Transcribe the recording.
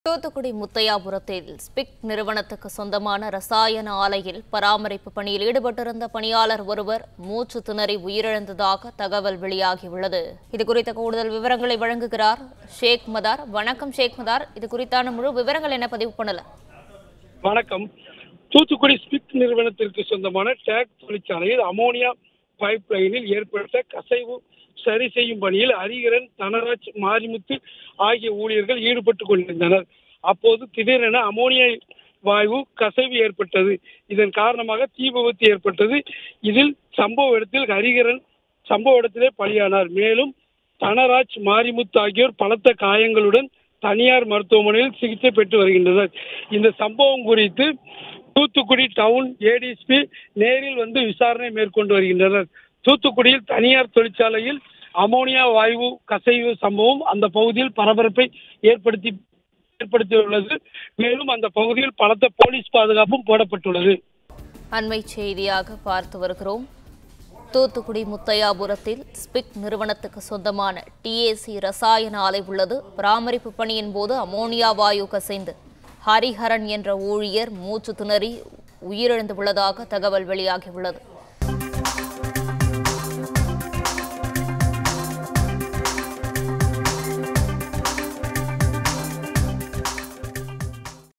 தூத்துக்குடி முத்தையாபுரத்தில் ஸ்பிக் நிறுவனத்துக்கு சொந்தமான ரசாயன ஆலையில் பராமரிப்பு பணியில் ஈடுபட்டிருந்த பணியாளர் ஒருவர் மூச்சு திணறி உயிரிழந்ததாக தகவல் வெளியாகியுள்ளது இது குறித்த கூடுதல் விவரங்களை வழங்குகிறார் ஷேக் மதார் வணக்கம் ஷேக் மதார் இது குறித்தான முழு விவரங்கள் என்ன பதிவு பண்ணல வணக்கம் தூத்துக்குடி ஸ்பிக் நிறுவனத்திற்கு சொந்தமான டேக் தொழிற்சாலையில் அமோனியா பைப் லைனில் ஏற்பட்ட கசைவு சரி செய்யும் பணியில் ஹரிகரன் தனராஜ் மாரிமுத்து ஆகிய ஊழியர்கள் ஈடுபட்டு கொண்டிருந்தனர் அப்போது திடீரென அமோனியா வாயு கசைவு ஏற்பட்டது இதன் காரணமாக தீ விபத்து ஏற்பட்டது இதில் சம்பவ இடத்தில் ஹரிகரன் சம்பவ இடத்திலே பலியானார் மேலும் தனராஜ் மாரிமுத்து ஆகியோர் பலத்த காயங்களுடன் தனியார் மருத்துவமனையில் சிகிச்சை பெற்று வருகின்றனர் இந்த சம்பவம் குறித்து தூத்துக்குடி டவுன் ஏடிஎஸ்பி நேரில் வந்து விசாரணை மேற்கொண்டு வருகின்றனர் தூத்துக்குடியில் தனியார் தொழிற்சாலையில் அமோனியா வாயு கசைவு சம்பவம் அந்த பகுதியில் பரபரப்பை ஏற்படுத்தி ஏற்படுத்தியுள்ளது மேலும் அந்த பகுதியில் பலத்த போலீஸ் பாதுகாப்பும் போடப்பட்டுள்ளது அண்மை செய்தியாக பார்த்து வருகிறோம் தூத்துக்குடி முத்தையாபுரத்தில் ஸ்பிக் நிறுவனத்துக்கு சொந்தமான டிஏசி ரசாயன ஆலை உள்ளது பராமரிப்பு பணியின் போது அமோனியா வாயு கசைந்து ஹரிஹரன் என்ற ஊழியர் மூச்சு திணறி உயிரிழந்துள்ளதாக தகவல் வெளியாகியுள்ளது